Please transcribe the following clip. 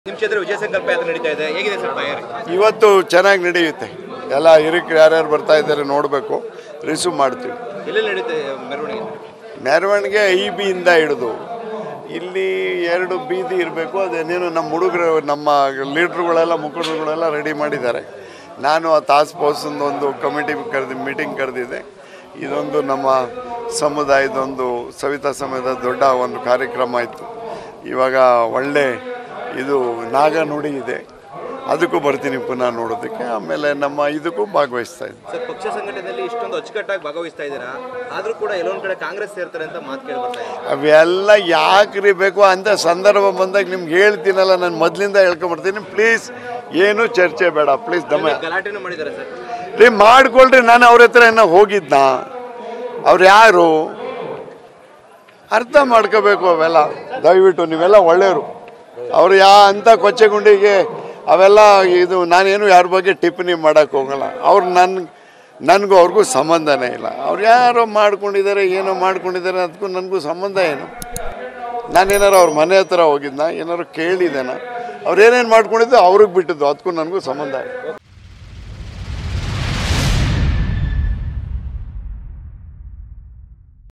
ನಿಮ್ಮ ಕ್ಷೇತ್ರ ವಿಜಯ ಸಂಕಲ್ಪ ಯಾತ್ರೆ ನಡೀತಾ ಇದೆ ಹೇಗಿದೆ ಸರ್ ತಯಾರಿ ಇವತ್ತು ಚೆನ್ನಾಗಿ ನಡೆಯುತ್ತೆ ಎಲ್ಲ ಹಿರಿಕರು ಯಾರ್ಯಾರು ಬರ್ತಾ ಇದ್ದಾರೆ ನೋಡಬೇಕು ರಿಸೀವ್ ಮಾಡ್ತೀವಿ ಎಲ್ಲೆಲ್ಲಿ ನಡೀತಾ ಇದೆ ಮೆರವಣಿಗೆ ಮೆರವಣಿಗೆ ಐ ಬಿಯಿಂದ ಹಿಡಿದು ಇಲ್ಲಿ ಎರಡು ಬೀದಿ ಇರಬೇಕು ಅದೇನೇನು ನಮ್ಮ ಹುಡುಗರು ನಮ್ಮ ಲೀಡ್ರುಗಳೆಲ್ಲ ಮುಖಂಡರುಗಳೆಲ್ಲ ರೆಡಿ ಮಾಡಿದ್ದಾರೆ ನಾನು ಆ ತಾಸ್ ಪೋಸಂದು ಒಂದು ಕಮಿಟಿ ಕರೆದು ಮೀಟಿಂಗ್ ಕರೆದಿದ್ದೆ ಇದೊಂದು ನಮ್ಮ ಸಮುದಾಯದೊಂದು ಸವಿತಾ ಸಮಯದ ದೊಡ್ಡ ಒಂದು ಕಾರ್ಯಕ್ರಮ ಇತ್ತು ಇವಾಗ ಒಳ್ಳೆ ಇದು ನಾಗನುಡಿ ಇದೆ ಅದಕ್ಕೂ ಬರ್ತೀನಿ ಪುನಃ ನೋಡೋದಕ್ಕೆ ಆಮೇಲೆ ನಮ್ಮ ಇದಕ್ಕೂ ಭಾಗವಹಿಸ್ತಾ ಇದ್ದೀನಿ ಸರ್ ಪಕ್ಷ ಸಂಘಟನೆಯಲ್ಲಿ ಇಷ್ಟೊಂದು ಅಚ್ಚುಕಟ್ಟಾಗಿ ಭಾಗವಹಿಸ್ತಾ ಇದ್ದೀರಾ ಆದ್ರೂ ಕೂಡ ಎಲ್ಲೊಂದ್ ಕಡೆ ಕಾಂಗ್ರೆಸ್ ಸೇರ್ತಾರೆ ಅಂತ ಮಾತು ಕೇಳಿ ಬರ್ತಾ ಇದೆ ಅವೆಲ್ಲ ಯಾಕ್ರಿ ಬೇಕು ಅಂತ ಸಂದರ್ಭ ಬಂದಾಗ ನಿಮ್ಗೆ ಹೇಳ್ತೀನಲ್ಲ ನಾನು ಮೊದಲಿಂದ ಹೇಳ್ಕೊಂಬರ್ತೀನಿ ಪ್ಲೀಸ್ ಏನು ಚರ್ಚೆ ಬೇಡ ಪ್ಲೀಸ್ ದಮ ಗಲಾಟೆನೂ ಮಾಡಿದ್ದಾರೆ ಸರ್ ರೀ ಮಾಡ್ಕೊಳ್ರಿ ನಾನು ಅವ್ರ ಹತ್ರ ಏನೋ ಹೋಗಿದ್ನ ಅವ್ರು ಯಾರು ಅರ್ಥ ಮಾಡ್ಕೋಬೇಕು ಅವೆಲ್ಲ ದಯವಿಟ್ಟು ನೀವೆಲ್ಲ ಒಳ್ಳೆಯವರು ಅವ್ರು ಯಾ ಅಂಥ ಕೊಚ್ಚೆಗುಂಡಿಗೆ ಅವೆಲ್ಲ ಇದು ನಾನೇನು ಯಾರ ಬಗ್ಗೆ ಟಿಪ್ಪಣಿ ಮಾಡೋಕ್ಕೆ ಹೋಗಲ್ಲ ಅವ್ರು ನನ್ನ ನನಗೂ ಅವ್ರಿಗೂ ಸಂಬಂಧನೇ ಇಲ್ಲ ಅವ್ರು ಯಾರೋ ಮಾಡ್ಕೊಂಡಿದ್ದಾರೆ ಏನೋ ಮಾಡ್ಕೊಂಡಿದ್ದಾರೆ ಅದಕ್ಕೂ ನನಗೂ ಸಂಬಂಧ ಏನು ನಾನೇನಾರು ಅವ್ರ ಮನೆ ಹತ್ರ ಹೋಗಿದ್ನ ಏನಾರು ಕೇಳಿದ್ದೇನ ಅವ್ರು ಏನೇನು ಮಾಡ್ಕೊಂಡಿದ್ದು ಅವ್ರಿಗೆ ಬಿಟ್ಟಿದ್ದು ಅದಕ್ಕೂ ನನಗೂ ಸಂಬಂಧ ಇಲ್ಲ